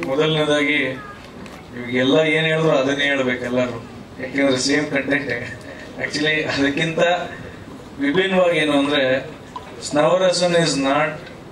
ಮೊದಲನೇದಾಗಿ ಇವಾಗೆಲ್ಲ ಏನ್ ಹೇಳಿದ್ರು ಅದನ್ನೇ ಹೇಳ್ಬೇಕು ಎಲ್ಲರೂ ಯಾಕೆಂದ್ರೆ ಸೇಮ್ ಕಂಟೆಂಟ್ ಆಕ್ಚುಲಿ ಅದಕ್ಕಿಂತ ವಿಭಿನ್ನವಾಗಿ ಏನು ಅಂದ್ರೆ ಸ್ನವರಸನ್ ಇಸ್ ನಾಟ್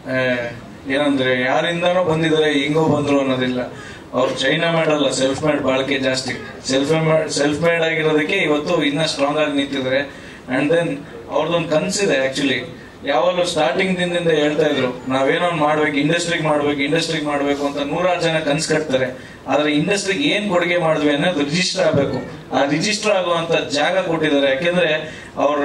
ಏನಂದ್ರೆ ಯಾರಿಂದನೋ ಬಂದಿದ್ದಾರೆ ಹಿಂಗೋ ಬಂದ್ರು ಅನ್ನೋದಿಲ್ಲ ಅವ್ರು ಚೈನಾ ಮೇಡ್ ಅಲ್ಲ ಸೆಲ್ಫ್ ಮೇಡ್ ಬಾಳಿಕೆ ಜಾಸ್ತಿ ಸೆಲ್ಫ್ ಸೆಲ್ಫ್ ಮೇಡ್ ಆಗಿರೋದಕ್ಕೆ ಇವತ್ತು ಇನ್ನ ಸ್ಟ್ರಾಂಗ್ ಆಗಿ ನಿಂತಿದ್ದಾರೆ ಅಂಡ್ ದೆನ್ ಅವ್ರದ್ದೊಂದು ಕನ್ಸಿದೆ ಆಕ್ಚುಲಿ ಯಾವಾಗಲೂ ಸ್ಟಾರ್ಟಿಂಗ್ ದಿನದಿಂದ ಹೇಳ್ತಾ ಇದ್ರು ನಾವೇನೋ ಒಂದ್ ಮಾಡ್ಬೇಕು ಇಂಡಸ್ಟ್ರಿಗೆ ಮಾಡ್ಬೇಕು ಇಂಡಸ್ಟ್ರಿಗೆ ಮಾಡ್ಬೇಕು ಅಂತ ನೂರಾರು ಜನ ಕನ್ಸ್ ಕಟ್ತಾರೆ ಆದ್ರೆ ಇಂಡಸ್ಟ್ರಿಗೆ ಏನ್ ಕೊಡುಗೆ ಮಾಡಿದ್ವಿ ಅನ್ನೋದು ರಿಜಿಸ್ಟರ್ ಆಗ್ಬೇಕು ಆ ರಿಜಿಸ್ಟರ್ ಆಗುವಂತ ಜಾಗ ಕೊಟ್ಟಿದ್ದಾರೆ ಯಾಕೆಂದ್ರೆ ಅವ್ರ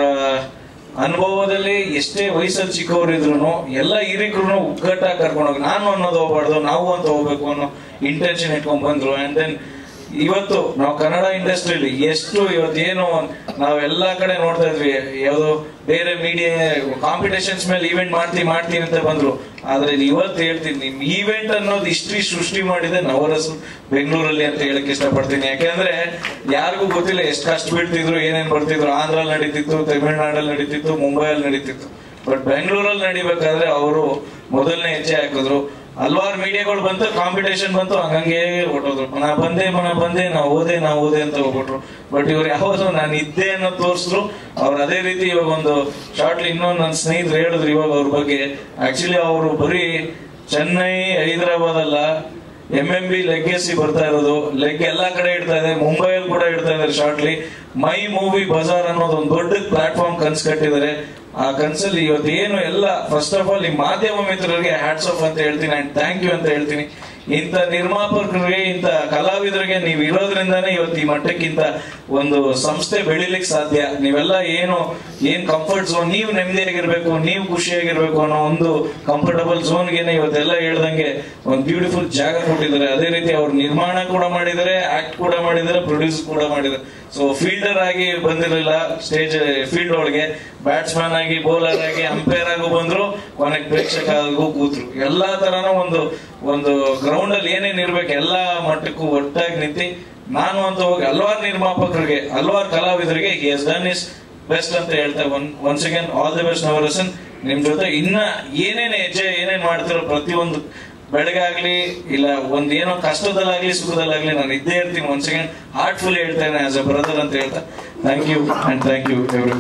ಅನುಭವದಲ್ಲಿ ಎಷ್ಟೇ ವಯಸ್ಸಲ್ಲಿ ಚಿಕ್ಕವರು ಇದ್ರು ಎಲ್ಲ ಹಿರಿಕರು ಒಗ್ಗಟ್ಟಾಗಿ ಕರ್ಕೊಂಡು ಹೋಗಿ ನಾನು ಅನ್ನೋದು ಹೋಗ್ಬಾರ್ದು ನಾವು ಅಂತ ಹೋಗ್ಬೇಕು ಅನ್ನೋ ಇಂಟೆನ್ಷನ್ ಇಟ್ಕೊಂಡ್ ಬಂದ್ರು ಅಂಡ್ ದೆನ್ ಇವತ್ತು ನಾವು ಕನ್ನಡ ಇಂಡಸ್ಟ್ರಿಯಲ್ಲಿ ಎಷ್ಟು ಇವತ್ತೇನು ನಾವೆಲ್ಲಾ ಕಡೆ ನೋಡ್ತಾ ಇದ್ವಿ ಯಾವ್ದು ಬೇರೆ ಮೀಡಿಯಾ ಕಾಂಪಿಟೇಷನ್ಸ್ ಮೇಲೆ ಇವೆಂಟ್ ಮಾಡ್ತೀನಿ ಮಾಡ್ತೀನಿ ಅಂತ ಬಂದ್ರು ಆದ್ರೆ ಇವತ್ತು ಹೇಳ್ತೀನಿ ನಿಮ್ ಈವೆಂಟ್ ಅನ್ನೋದು ಹಿಸ್ಟ್ರಿ ಸೃಷ್ಟಿ ಮಾಡಿದೆ ನವರಸು ಬೆಂಗಳೂರಲ್ಲಿ ಅಂತ ಹೇಳಕ್ ಇಷ್ಟಪಡ್ತೀನಿ ಯಾಕೆಂದ್ರೆ ಯಾರಿಗೂ ಗೊತ್ತಿಲ್ಲ ಎಷ್ಟು ಕಷ್ಟ ಬೀಳ್ತಿದ್ರು ಏನೇನ್ ಬರ್ತಿದ್ರು ಆಂಧ್ರಲ್ಲಿ ನಡೀತಿತ್ತು ತಮಿಳ್ನಾಡಲ್ಲಿ ನಡೀತಿತ್ತು ಮುಂಬೈಯಲ್ಲಿ ನಡೀತಿತ್ತು ಬಟ್ ಬೆಂಗಳೂರಲ್ಲಿ ನಡಿಬೇಕಾದ್ರೆ ಅವರು ಮೊದಲನೇ ಹೆಜ್ಜೆ ಹಾಕಿದ್ರು ಹಲವಾರು ಮೀಡಿಯಾಗಳು ಬಂತು ಕಾಂಪಿಟೇಷನ್ ಬಂತು ಹಂಗಂಗೆ ಹೊಟ್ಟೋದ್ರು ನಾ ಬಂದೆ ನಾ ಬಂದೆ ನಾ ಓದೆ ನಾ ಓದೆ ಅಂತ ಹೋಗ್ಬಿಟ್ರು ಬಟ್ ಇವ್ರು ಯಾವಾಗ ನಾನು ಇದ್ದೆ ಅನ್ನೋ ತೋರಿಸಿದ್ರು ಅವ್ರು ಅದೇ ರೀತಿ ಇವಾಗ ಒಂದು ಶಾರ್ಟ್ಲಿ ಇನ್ನೊಂದು ನನ್ನ ಸ್ನೇಹಿತರು ಹೇಳಿದ್ರು ಇವಾಗ ಅವ್ರ ಬಗ್ಗೆ ಆಕ್ಚುಲಿ ಅವರು ಬರೀ ಚೆನ್ನೈ ಹೈದರಾಬಾದ್ ಅಲ್ಲ ಎಂ ಎಂ ಬಿ ಲೆಗ್ಗೆಸಿ ಬರ್ತಾ ಇರೋದು ಲೆಗ್ ಎಲ್ಲಾ ಕಡೆ ಇಡ್ತಾ ಇದೆ ಮುಂಬೈಯಲ್ಲಿ ಕೂಡ ಇಡ್ತಾ ಇದ್ದಾರೆ ಶಾರ್ಟ್ಲಿ ಮೈ ಮೂವಿ ಬಜಾರ್ ಅನ್ನೋದು ಒಂದು ದೊಡ್ಡ ಪ್ಲಾಟ್ಫಾರ್ಮ್ ಕನ್ಸ್ ಕಟ್ಟಿದ್ದಾರೆ ಆ ಕನ್ಸಲ್ಲಿ ಇವತ್ತು ಏನು ಎಲ್ಲ ಫಸ್ಟ್ ಆಫ್ ಆಲ್ ಈ ಮಾಧ್ಯಮ ಮಿತ್ರರಿಗೆ ಹ್ಯಾಟ್ಸ್ ಆಫ್ ಅಂತ ಹೇಳ್ತೀನಿ ಅಂಡ್ ಥ್ಯಾಂಕ್ ಯು ಅಂತ ಹೇಳ್ತೀನಿ ಇಂಥ ನಿರ್ಮಾಪಕರಿಗೆ ಇಂಥ ಕಲಾವಿದರಿಗೆ ನೀವು ಇರೋದ್ರಿಂದಾನೇ ಇವತ್ತು ಈ ಮಟ್ಟಕ್ಕಿಂತ ಒಂದು ಸಂಸ್ಥೆ ಬೆಳಿಲಿಕ್ಕೆ ಸಾಧ್ಯ ನೀವೆಲ್ಲ ಏನು ಏನ್ ಕಂಫರ್ಟ್ ಝೋನ್ ನೀವು ನೆಮ್ಮದಿಯಾಗಿರ್ಬೇಕು ನೀವು ಖುಷಿಯಾಗಿರ್ಬೇಕು ಅನ್ನೋ ಒಂದು ಕಂಫರ್ಟಬಲ್ ಝೋನ್ಗೆನೆ ಇವತ್ತೆಲ್ಲ ಹೇಳ್ದಂಗೆ ಒಂದು ಬ್ಯೂಟಿಫುಲ್ ಜಾಗ ಕೊಟ್ಟಿದ್ದಾರೆ ಅದೇ ರೀತಿ ಅವ್ರು ನಿರ್ಮಾಣ ಕೂಡ ಮಾಡಿದ್ದಾರೆ ಆಕ್ಟ್ ಕೂಡ ಮಾಡಿದ್ದಾರೆ ಪ್ರೊಡ್ಯೂಸ್ ಕೂಡ ಮಾಡಿದ್ದಾರೆ ಸೊ ಫೀಲ್ಡರ್ ಆಗಿ ಬಂದಿರಲಿಲ್ಲ ಸ್ಟೇಜ್ ಫೀಲ್ಡ್ ಒಳಗೆ ಬ್ಯಾಟ್ಸ್ಮನ್ ಆಗಿ ಬೌಲರ್ ಆಗಿ ಅಂಪೈರ್ ಆಗು ಬಂದ್ರು ಕೊನೆಗೆ ಪ್ರೇಕ್ಷಕ ಆಗು ಕೂತ್ರು ಎಲ್ಲಾ ತರನೂ ಒಂದು ಒಂದು ಗ್ರೌಂಡ್ ಅಲ್ಲಿ ಏನೇನ್ ಇರ್ಬೇಕು ಎಲ್ಲಾ ಮಟ್ಟಕ್ಕೂ ಒಟ್ಟಾಗಿ ನಿಂತಿ ನಾನು ಅಂತ ಹೋಗಿ ಹಲವಾರು ನಿರ್ಮಾಪಕರಿಗೆ ಹಲವಾರು ಕಲಾವಿದರಿಗೆ ಹಿ ಹಸ್ ಡನ್ ಇಸ್ ಬೆಸ್ಟ್ ಅಂತ ಹೇಳ್ತಾ one once again all the best Navarasan ನಿಮ್ ಜೊತೆ ಇನ್ನ ಏನೇನ್ ಹೆಜ್ಜೆ ಏನೇನ್ ಮಾಡ್ತಿರೋ ಪ್ರತಿಯೊಂದು ಬೆಳಗಾಗ್ಲಿ ಇಲ್ಲ ಒಂದ್ ಏನೋ ಕಷ್ಟದಲ್ಲಾಗ್ಲಿ ಸುಖದಲ್ಲಾಗ್ಲಿ ನಾನು ಇದ್ದೇ ಇರ್ತೀನಿ ಒನ್ಸ್ ಅಗೇನ್ ಹಾರ್ಟ್ಫುಲ್ ಹೇಳ್ತೇನೆ ಆಸ್ ಅ ಬ್ರದರ್ ಅಂತ ಹೇಳ್ತಾ thank you and thank you every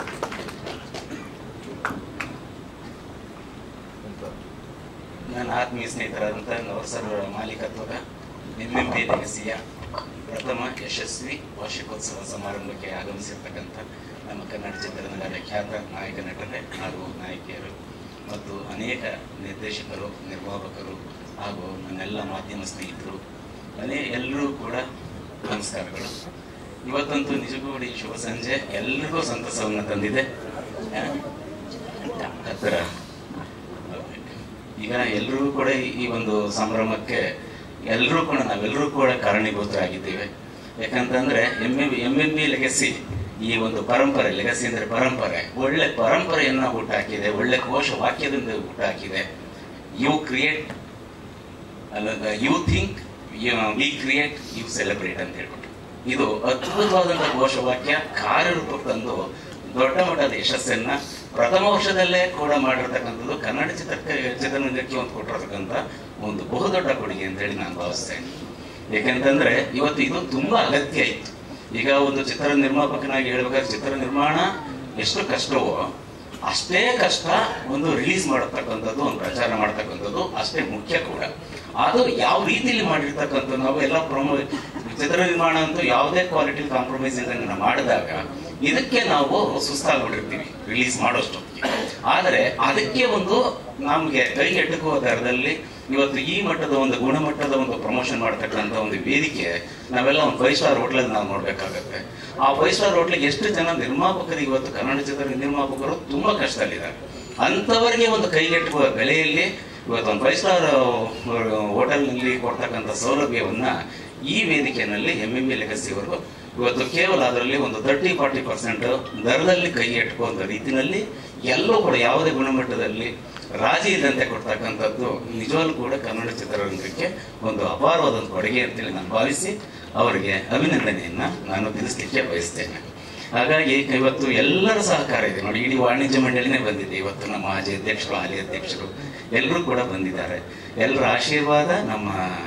ನನ್ನ ಆತ್ಮೀಯ ಸ್ನೇಹಿತರಾದಂಥ ನವಸರ್ ಮಾಲೀಕತ್ವದ ಎಂ ಎಂ ಪಿ ಲೆಗಸಿಯ ಪ್ರಥಮ ಯಶಸ್ವಿ ವಾರ್ಷಿಕೋತ್ಸವ ಸಮಾರಂಭಕ್ಕೆ ಆಗಮಿಸಿರ್ತಕ್ಕಂಥ ನಮ್ಮ ಕನ್ನಡ ಚಿತ್ರರಂಗದ ಖ್ಯಾತ ನಾಯಕ ನಟರೇ ಹಾಗೂ ನಾಯಕಿಯರು ಮತ್ತು ಅನೇಕ ನಿರ್ದೇಶಕರು ನಿರ್ಮಾಪಕರು ಹಾಗೂ ನನ್ನೆಲ್ಲ ಮಾಧ್ಯಮ ಸ್ನೇಹಿತರು ಅನೇ ಎಲ್ಲರೂ ಕೂಡ ನಮಸ್ಕಾರಗಳು ಇವತ್ತಂತೂ ನಿಜಕ್ಕೂ ಈ ಶುಭ ಸಂಜೆ ಎಲ್ರಿಗೂ ಸಂತಸವನ್ನು ತಂದಿದೆ ಆ, ಹತ್ತಿರ ಈಗ ಎಲ್ಲರೂ ಕೂಡ ಈ- ಈ ಒಂದು ಸಂಭ್ರಮಕ್ಕೆ ಎಲ್ಲರೂ ಕೂಡ ನಾವೆಲ್ಲರೂ ಕೂಡ ಕಾರಣೀಭೂತರಾಗಿದ್ದೇವೆ ಯಾಕಂತಂದ್ರೆ M M M M B legacy ಈ ಒಂದು ಪರಂಪರೆ ಲೆಗಸಿ ಅಂದ್ರೆ ಪರಂಪರೆ ಒಳ್ಳೆ ಪರಂಪರೆಯನ್ನ ಹುಟ್ಟಾಕಿದೆ ಒಳ್ಳೆ ಕೋಶ ವಾಕ್ಯದಿಂದ ಹುಟ್ಟಾಕಿದೆ you create you think we create you celebrate ಅಂತ ಹೇಳ್ಬಿಟ್ಟು ಇದು ಅದ್ಭುತವಾದಂತಹ ಘೋಷವಾಕ್ಯ ಕಾರ್ಯರೂಪಕ್ಕೆ ತಂದು ದೊಡ್ಡ ಮಟ್ಟದ ಯಶಸ್ಸನ್ನ ಪ್ರಥಮ ವರ್ಷದಲ್ಲೇ ಕೂಡ ಮಾಡಿರ್ತಕ್ಕಂಥದ್ದು ಕನ್ನಡ ಚಿತ್ರಕ್ಕೆ ಚಿತ್ರರಂಗಕ್ಕೆ ಒಂದು ಕೊಟ್ಟಿರ್ತಕ್ಕಂಥ ಒಂದು ಬಹುದೊಡ್ಡ ಕೊಡುಗೆ ಅಂತ ಹೇಳಿ ನಾನು ಭಾವಿಸ್ತೇನೆ ಯಾಕೆಂತಂದ್ರೆ ಇವತ್ತು ಇದು ತುಂಬಾ ಅಗತ್ಯ ಇತ್ತು ಈಗ ಒಂದು ಚಿತ್ರ ನಿರ್ಮಾಪಕನಾಗಿ ಹೇಳ್ಬೇಕಾದ್ರೆ ಚಿತ್ರ ನಿರ್ಮಾಣ ಎಷ್ಟು ಕಷ್ಟವೋ ಅಷ್ಟೇ ಕಷ್ಟ ಒಂದು ರಿಲೀಸ್ ಮಾಡತಕ್ಕಂಥದ್ದು ಒಂದು ಪ್ರಚಾರ ಮಾಡತಕ್ಕಂಥದ್ದು ಅಷ್ಟೇ ಮುಖ್ಯ ಕೂಡ ಅದು ಯಾವ ರೀತಿಯಲ್ಲಿ ಮಾಡಿರ್ತಕ್ಕಂಥ ನಾವು ಎಲ್ಲ ಪ್ರೊಮೋ ಚಿತ್ರ ನಿರ್ಮಾಣ ಅಂತೂ ಯಾವುದೇ ಕ್ವಾಲಿಟಿ ಕಾಂಪ್ರಮೈಸ್ ಇಲ್ಲದಂಗೆ ನಾವು ಮಾಡಿದಾಗ ಇದಕ್ಕೆ ನಾವು ಸುಸ್ತಾಗ್ಬಿಟ್ಟಿರ್ತೀವಿ ರಿಲೀಸ್ ಮಾಡೋಷ್ಟೊತ್ತಿಗೆ ಆದರೆ ಅದಕ್ಕೆ ಒಂದು ನಮ್ಗೆ ಕೈಗೆಟುಕುವ ದರದಲ್ಲಿ ಇವತ್ತು ಈ ಮಟ್ಟದ ಒಂದು ಗುಣಮಟ್ಟದ ಒಂದು ಪ್ರಮೋಷನ್ ಮಾಡ್ತಕ್ಕಂಥ ಒಂದು ವೇದಿಕೆ ನಾವೆಲ್ಲ ಒಂದು ಫೈವ್ ಸ್ಟಾರ್ ಹೋಟ್ಲಲ್ಲಿ ನಾವು ನೋಡ್ಬೇಕಾಗತ್ತೆ ಆ ಫೈವ್ ಸ್ಟಾರ್ ಹೋಟ್ಲಿಗೆ ಎಷ್ಟು ಜನ ನಿರ್ಮಾಪಕರು ಇವತ್ತು ಕನ್ನಡ ಚಿತ್ರ ನಿರ್ಮಾಪಕರು ತುಂಬಾ ಕಷ್ಟದಲ್ಲಿದ್ದಾರೆ ಅಂಥವರಿಗೆ ಒಂದು ಕೈಗೆಟುಕುವ ಬೆಲೆಯಲ್ಲಿ ಇವತ್ತು ಒಂದು ಫೈವ್ ಸ್ಟಾರ್ ಹೋಟೆಲ್ನಲ್ಲಿ ಕೊಡ್ತಕ್ಕಂಥ ಸೌಲಭ್ಯವನ್ನ ಈ ವೇದಿಕೆಯಲ್ಲಿ ಎಂ ಎಂ ಬಿ ಲೆಗಸಿಯವರು ಇವತ್ತು ಕೇವಲ ಅದರಲ್ಲಿ ಒಂದು ತರ್ಟಿ ಫಾರ್ಟಿ ಪರ್ಸೆಂಟ್ ದರದಲ್ಲಿ ಕೈ ಎಟ್ಕುವಂತ ರೀತಿಯಲ್ಲಿ ಎಲ್ಲೂ ಕೂಡ ಯಾವುದೇ ಗುಣಮಟ್ಟದಲ್ಲಿ ರಾಜಿ ಇಲ್ಲಂತೆ ಕೊಡ್ತಕ್ಕಂಥದ್ದು ನಿಜವಾಗ್ಲೂ ಕೂಡ ಕನ್ನಡ ಚಿತ್ರರಂಗಕ್ಕೆ ಒಂದು ಅಪಾರವಾದ ಒಂದು ಕೊಡುಗೆ ಅಂತೇಳಿ ನಾನು ಭಾವಿಸಿ ಅವರಿಗೆ ಅಭಿನಂದನೆಯನ್ನ ನಾನು ತಿಳಿಸ್ಲಿಕ್ಕೆ ಬಯಸ್ತೇನೆ ಹಾಗಾಗಿ ಇವತ್ತು ಎಲ್ಲರ ಸಹಕಾರ ಇದೆ ನೋಡಿ ಇಡೀ ವಾಣಿಜ್ಯ ಮಂಡಳಿನೇ ಬಂದಿದೆ ಇವತ್ತು ನಮ್ಮ ಮಾಜಿ ಅಧ್ಯಕ್ಷರು ಹಾಲಿ ಅಧ್ಯಕ್ಷರು ಎಲ್ಲರೂ ಕೂಡ ಬಂದಿದ್ದಾರೆ ಎಲ್ಲರ ಆಶೀರ್ವಾದ ನಮ್ಮ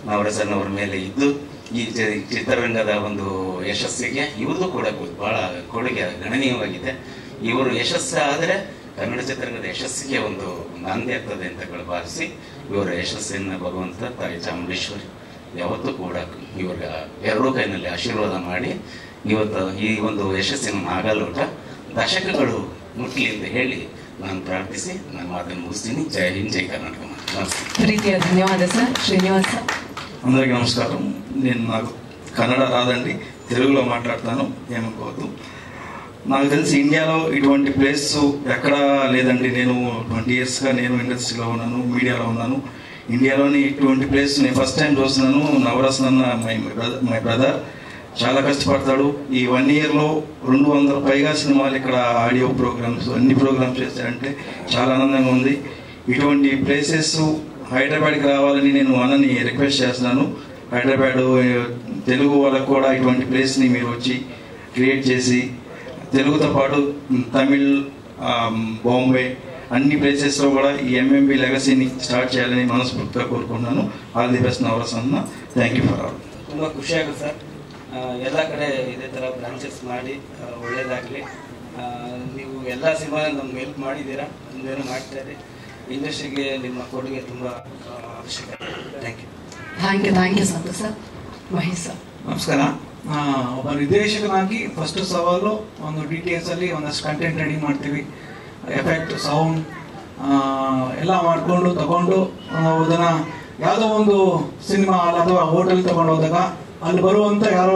ನವರಸನ್ ಅವರ ಮೇಲೆ ಇದ್ದು ಈ ಚಿ- ಚಿತ್ರರಂಗದ ಒಂದು ಯಶಸ್ಸಿಗೆ ಇವ್ರದ್ದು ಕೂಡ ಬಹಳ ಕೊಡುಗೆ ಗಣನೀಯವಾಗಿದೆ ಇವರು ಯಶಸ್ಸಾದರೆ ಕನ್ನಡ ಚಿತ್ರರಂಗದ ಯಶಸ್ಸಿಗೆ ಒಂದು ನಾಂದಿ ಆಗ್ತದೆ ಅಂತ ಹೇಳಿ ಭಾವಿಸಿ ಇವರ ಯಶಸ್ಸನ್ನು ಭಗವಂತ ತಾಯಿ ಚಾಮುಂಡೇಶ್ವರಿ ಯಾವತ್ತೂ ಕೂಡ ಇವ್ರ ಎರಡೂ ಕೈನಲ್ಲಿ ಆಶೀರ್ವಾದ ಮಾಡಿ ಇವತ್ತು ಈ ಒಂದು ಯಶಸ್ಸಿನ ನಾಗಲೋಟ ದಶಕಗಳು ಮುಟ್ಲಿ ಅಂತ ಹೇಳಿ ನಾನು ಪ್ರಾರ್ಥಿಸಿ ನನ್ನ ಮಾತನ್ನು ಮುಗಿಸ್ತೀನಿ ಜೈ ಹಿಂದ್ ಜೈ ಕರ್ನಾಟಕ ನಮಸ್ತೆ ప్రీతిగా ధన్యవాదాలు సార్ శ్రీనివాస్ సార్ అందరికీ నమస్కారం నేను నాకు కన్నడ రాదండి తెలుగులో మాట్లాడతాను ఏమనుకోవద్దు నాకు తెలిసి ఇండియాలో ఇటువంటి ప్లేస్ ఎక్కడా లేదండి నేను ట్వంటీ ఇయర్స్గా నేను ఇండస్ట్రీలో ఉన్నాను మీడియాలో ఉన్నాను ఇండియాలోని ఇటువంటి ప్లేస్ నేను ఫస్ట్ టైం చూస్తున్నాను నవరసన్ అన్న మై మై బ్రదర్ చాలా కష్టపడతాడు ఈ వన్ ఇయర్లో రెండు వందల పైగా సినిమాలు ఇక్కడ ఆడియో ప్రోగ్రామ్స్ అన్ని ప్రోగ్రామ్స్ చేశాడంటే చాలా ఆనందంగా ఉంది ఇటువంటి ప్లేసెస్ హైదరాబాద్కి రావాలని నేను అన్నని రిక్వెస్ట్ చేస్తున్నాను హైదరాబాద్ తెలుగు వాళ్ళకు కూడా ఇటువంటి ప్లేస్ని మీరు వచ్చి క్రియేట్ చేసి తెలుగుతో పాటు తమిళ్ ఆమ్, బాంబే అన్ని ప్లేసెస్లో కూడా ఈ ఎంఎంబి లెగసీని స్టార్ట్ చేయాలని మనస్ఫూర్తిగా కోరుకుంటున్నాను ಆಲ್ ದಿ ಬೆಸ್ಟ್ ನವರಸ್ ಅನ್ನ ಥ್ಯಾಂಕ್ ಯು ಫಾರ್ ಆಲ್ ತುಂಬ ಖುಷಿ ಆಗುತ್ತೆ ಸರ್ ಆ, ಎಲ್ಲ ಕಡೆ ಇದೇ ಥರ ಬ್ರಾಂಚಸ್ ಮಾಡಿ ಆ, ಒಳ್ಳೇದಾಗಲಿ ಆ, ನೀವು ಎಲ್ಲ ಸಿನಿಮಾ ನಮ್ಗೆ ಹೆಲ್ಪ್ ಮಾಡಿದ್ದೀರಾ ಮುಂದೇನು ಮಾಡ್ತಾರೆ ಇಂಡಸ್ಟ್ರಿಗೆ ನಿಮ್ಮ ಕೊಡುಗೆ ತುಂಬ ಆ, ಅವಶ್ಯಕ thank you thank you thank you Santosh sir Mahesh sir ನಮಸ್ಕಾರ ಆ, ಒಬ್ಬ ನಿರ್ದೇಶಕನಾಗಿ ಫಸ್ಟ್ ಸವಾಲು ಒಂದು ಡೀಟೇಲ್ಸ್ ಅಲ್ಲಿ ಒಂದಷ್ಟು ಕಂಟೆಂಟ್ ರೆಡಿ ಮಾಡ್ತೀವಿ ಎಫೆಕ್ಟ್ ಸೌಂಡ್ ಎಲ್ಲ ಮಾಡಿಕೊಂಡು ತಗೊಂಡು ನಾವು ಅದನ್ನ ಯಾವುದೋ ಒಂದು ಸಿನಿಮಾ ಹಾಲ್ ಅಥವಾ ಹೋಟೆಲ್ ತಗೊಂಡು ಹೋದಾಗ ಅಲ್ಲಿ ಬರುವಂತ ಯಾರೋ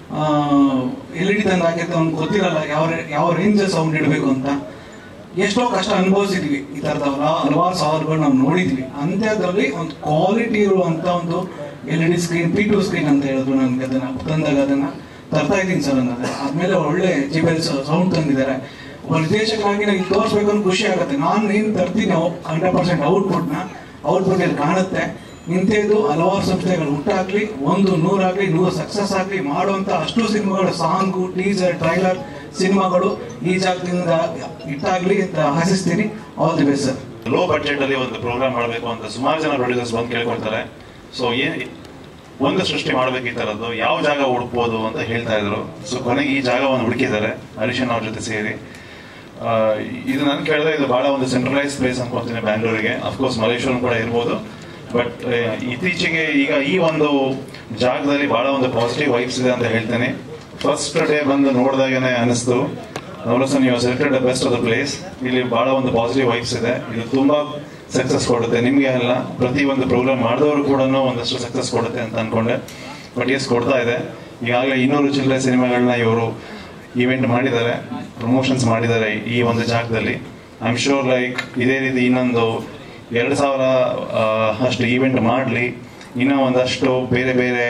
ಎಲ್ ಇ ಡಿ ತಂದು ಹಾಕಿರ್ತಾರೆ ಅವ್ನಿಗೆ ಗೊತ್ತಿರಲ್ಲ ಯಾವ ರೇ- ಯಾವ ರೇಂಜ್ ಸೌಂಡ್ ಇಡಬೇಕು ಅಂತ ಎಷ್ಟೋ ಕಷ್ಟ ಅನುಭವಿಸಿದ್ವಿ ಈ ತರದ ಹಲವಾರು ಸವಾಲುಗಳು ನಾವು ನೋಡಿದ್ವಿ ಅಂತ್ಯದಲ್ಲಿ ಒಂದು ಕ್ವಾಲಿಟಿ ಇರುವಂತ ಒಂದು L E D screen P two screen ಅಂತ ಹೇಳಿದ್ರು ನನ್ಗೆ ಅದನ್ನ ತಂದಾಗ ಅದನ್ನ ತರ್ತಾ ಇದ್ದೀನಿ ಸರ್ ಅನ್ನೋದು ಆದ್ಮೇಲೆ ಒಳ್ಳೆ ಜಿಬೆಲ್ ಸೌಂಡ್ ತಂದಿದ್ದಾರೆ ಒಬ್ಬ ನಿರ್ದೇಶಕನಾಗಿ ನನಗೆ ತೋರಿಸ್ಬೇಕು ಅಂತ ಖುಷಿ ಆಗುತ್ತೆ ನಾನು ಏನ್ ತರ್ತೀನಿ ಹಂಡ್ರೆಡ್ ಪರ್ಸೆಂಟ್ ಔಟ್ಪುಟ್ನ ಔಟ್ಪುಟ್ ಇಲ್ಲಿ ಕಾಣುತ್ತೆ ಇಂಥದ್ದು ಹಲವಾರು ಸಂಸ್ಥೆಗಳು ಹುಟ್ಟಾಗ್ಲಿ ಒಂದು ನೂರಾಗ್ಲಿ ನೂರು ಸಕ್ಸಸ್ ಆಗ್ಲಿ ಮಾಡುವಂತ ಅಷ್ಟು ಸಿನಿಮಾಗಳು ಸಾಂಗು ಟೀಸರ್ ಟ್ರೈಲರ್ ಸಿನಿಮಾಗಳು ಈ ಜಾಗದಿಂದ ಇಟ್ಟಾಗ್ಲಿ ಅಂತ ಆಶಿಸ್ತೀನಿ all the best sir low budget ಅಲ್ಲಿ ಒಂದು ಪ್ರೋಗ್ರಾಮ್ ಮಾಡಬೇಕು ಅಂತ ಸುಮಾರು ಜನ ಪ್ರೊಡ್ಯೂಸರ್ಸ್ ಬಂದು ಕೇಳ್ಕೊಳ್ತಾರೆ ಸೊ ಏನ್ ಒಂದು ಸೃಷ್ಟಿ ಮಾಡ್ಬೇಕು ಈ ತರದ್ದು ಯಾವ ಜಾಗ ಹುಡುಕ್ಬೋದು ಅಂತ ಹೇಳ್ತಾ ಇದ್ರು ಸೊ ಕೊನೆಗೆ ಈ ಜಾಗವನ್ನು ಹುಡುಕಿದ್ದಾರೆ ಹರೀಶನ್ ಅವ್ರ ಜೊತೆ ಸೇರಿ ಆ, ಇದು ನಾನು ಕೇಳಿದ್ರೆ ಇದು ಬಹಳ ಒಂದು ಸೆಂಟ್ರಲೈಸ್ ಪ್ಲೇಸ್ ಅನ್ಕೊಂತೀನಿ ಬ್ಯಾಂಗ್ಳೂರಿಗೆ ಅಫ್ಕೋರ್ಸ್ ಮಲೇಶ್ವರಂ ಕೂಡ ಇರ್ಬೋದು ಬಟ್ ಇತ್ತೀಚೆಗೆ ಈಗ ಈ ಒಂದು ಜಾಗದಲ್ಲಿ ಬಹಳ ಒಂದು ಪಾಸಿಟಿವ್ ವೈಬ್ಸ್ ಇದೆ ಅಂತ ಹೇಳ್ತೇನೆ ಫಸ್ಟ್ ಡೇ ಬಂದು ನೋಡಿದಾಗನೇ ಅನಿಸ್ತು Navarasan you selected the best of the place ಇಲ್ಲಿ ಬಹಳ ಒಂದು ಪಾಸಿಟಿವ್ ವೈಬ್ಸ್ ಇದೆ ಇದು ತುಂಬಾ ಸಕ್ಸಸ್ ಕೊಡುತ್ತೆ ನಿಮಗೆ ಅಲ್ಲ ಪ್ರತಿ ಒಂದು ಪ್ರೋಗ್ರಾಮ್ ಮಾಡಿದವರು ಕೂಡ ಒಂದಷ್ಟು ಸಕ್ಸಸ್ ಕೊಡುತ್ತೆ ಅಂತ ಅನ್ಕೊಂಡೆ ಬಟ್ ಎಸ್ ಕೊಡ್ತಾ ಇದೆ ಈಗಾಗಲೇ ಇನ್ನೂರು ಚಿಲ್ಲರೆ ಸಿನಿಮಾಗಳನ್ನ ಇವರು ಇವೆಂಟ್ ಮಾಡಿದ್ದಾರೆ ಪ್ರಮೋಷನ್ಸ್ ಮಾಡಿದ್ದಾರೆ ಈ ಒಂದು ಜಾಗದಲ್ಲಿ ಐ ಆಮ್ ಶೋರ್ ಲೈಕ್ ಇದೇ ರೀತಿ ಇನ್ನೊಂದು ಎರಡು ಸಾವಿರ ಆ, ಅಷ್ಟು ಈವೆಂಟ್ ಮಾಡಲಿ ಇನ್ನೂ ಒಂದಷ್ಟು ಬೇರೆ ಬೇರೆ